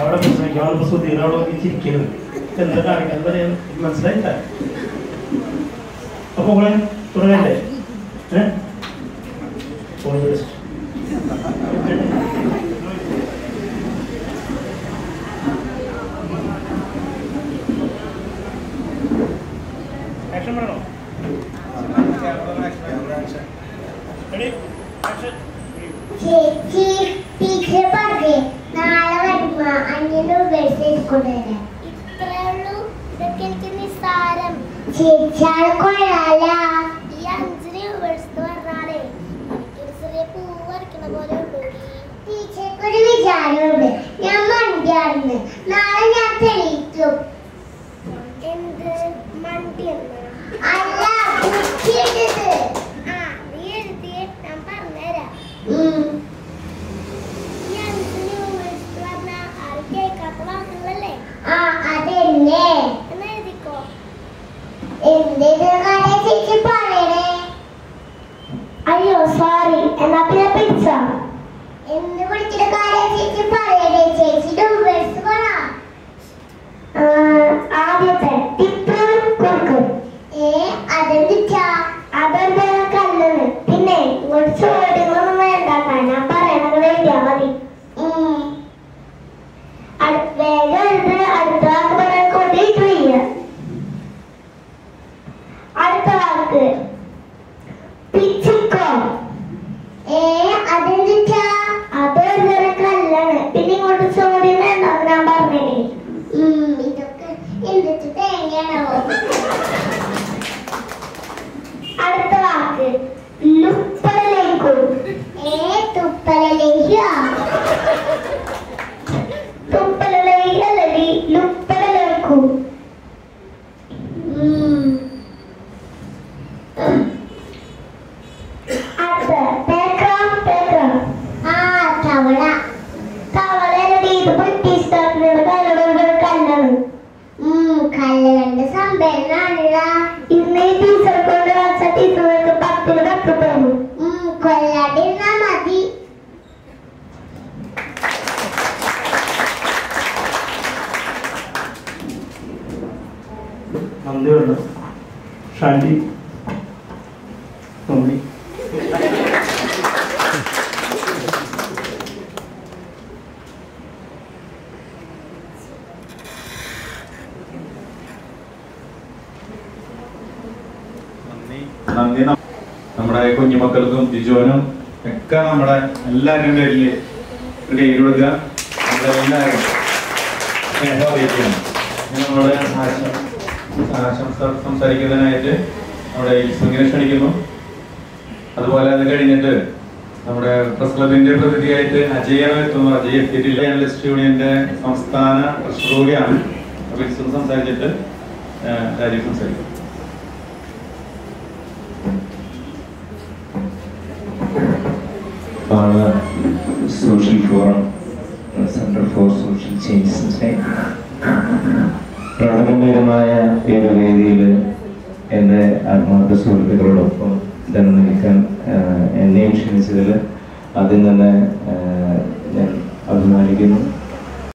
അവിടെ പ്രസംഗിക്കാൻ വന്നപ്പോൾ സുധീർ അവിടെ നോക്കി ചിരിക്കരുത് എന്താ കാണിക്കാൻ പറയാൻ മനസ്സിലായില്ല അപ്പൊ കൂടെ തുടങ്ങണ്ടേ ഏഹ് All the best. Action പറയണോ? Ready? Action. ചേച്ചി ടീച്ചർ പറഞ്ഞേ നാളെ വരുമ്പോ അഞ്ഞൂറ് രൂപ കൊണ്ടുവരാം ഇത്രേ ഉള്ളൂ ഇതൊക്കെ എനിക്ക് നിസ്സാരം ചേച്ചി ആള് കൊള്ളാല ഈ അഞ്ച് രൂപ എടുത്ത് പറഞ്ഞാലേ എനിക്കൊരു ചെറിയ പൂ വരയ്ക്കണ പോലെ ഉള്ളൂ ടീച്ചർക്ക് ഒരു വിചാരമുണ്ട് ഞാൻ മണ്ടിയായിരുന്നു നാളെ ഞാൻ തെളിയിക്കും എന്ത് മണ്ടി എന്ന് അല്ല കുറ്റിയിട്ടത് ആ നീ എഴുതിയേ ഞാൻ പറഞ്ഞുതരാം ഉം. ഈ അഞ്ച് രൂപ എടുത്ത് പറഞ്ഞാൽ ആരും കേൾക്കാത്ത വാക്കുകളല്ലേ ആ അതെന്നെ എന്ന് എഴുതിക്കോ എന്തിത് കട ചേച്ചി പറയണേ അയ്യോ സോറി എന്നാ പിന്നെ പിടിച്ച എന്ത് വിളിച്ചിട്ട് കാര്യം ചേച്ചി പറയണേ ചേച്ചി ഡൂബേഴ്സ് പറ ആദ്യത്തെ ടിപ്പ് കൊടുക്കും ഏ അതെന്തിച്ചാ അതെന്താ കല്ലാണ് പിന്നെ ഇങ്ങോട്ട് ചോദ്യങ്ങളൊന്നും വേണ്ട ഞാൻ പറയണത് എഴുതിയാ മതി അടു- വേഗം എഴുത് അടുത്ത വാക്ക് പറയാൻ കൊണ്ടിട്ട് വയ്യ അടുത്ത വാക്ക് പിച്ചിക്കോ ഏ അതെന്തിട്ടാ അത് ഒരു കല്ലാണ് പിന്നെ ഇങ്ങോട്ട് ചോദ്യം വേണ്ട ഞാൻ പറഞ്ഞേ ഇതൊക്കെ എന്തിട്ട് തേങ്ങയാണോ അടുത്ത വാക്ക് ലുപ്പലിലേക്കു ഏ തുപ്പലിലേക്കാ തുപ്പലിലേക്കല്ലേ ലുപ്പലിലേക്കു അടുത്ത പേക്രം പേക്രം ആ തവള തവളയുടെ ഇത് ബ്രിട്ടീഷുകാരുടെ കല്ലുകളുടെ കല്ലാണ് കല്ലുകളുടെ സംഭരണമാണല്ല ഇന്ന് ഈ ടീച്ചർ കൊണ്ട് വച്ച ടീച്ചർക്ക് പത്തിന് പത്ത് തന്നു കൊല്ലാതിരുന്നാ മതി നന്ദിയുണ്ട് ഷാൻഡി നന്ദി നന്ദി നന്ദി നം- നമ്മുടെ കുഞ്ഞുമക്കൾക്കും ജിജോനും ഒക്കെ നമ്മുടെ എല്ലാവരും പേരിൽ ഒരു കൈ കൊടുക്കുക നമ്മളെല്ലാവരും സ്നേഹം അറിയിക്കുകയാണ് ഇനി നമ്മുടെ ആശം- ആശംസ സംസാരിക്കുന്നതിനായിട്ട് നമ്മുടെ ഇസ്മിനെ ക്ഷണിക്കുന്നു അതുപോലെ അത് കഴിഞ്ഞിട്ട് നമ്മുടെ പ്രസ് ക്ലബിന്റെ പ്രതിനിധിയായിട്ട് അജയാണ് എത്തുന്നു അജയ് എത്തിയിട്ടില്ല ജേർണലിസ്റ്റ് യൂണിയന്റെ സംസ്ഥാന ട്രഷറർ കൂടിയാണ് അപ്പൊ ഇസും സംസാരിച്ചിട്ട് ആ, കാര്യം സംസാരിക്കും our social forum, uh, Center for Social Change Society. പ്രകടനപരമായ ഈ ഒരു വേദിയിൽ എൻ്റെ ആത്മാർത്ഥ സുഹൃത്തുക്കളോടൊപ്പം തന്നെ നിൽക്കാൻ ആഹ്, എന്നെയും ക്ഷണിച്ചതിൽ ആദ്യം തന്നെ ആഹ്, ഞാൻ അഭിമാനിക്കുന്നു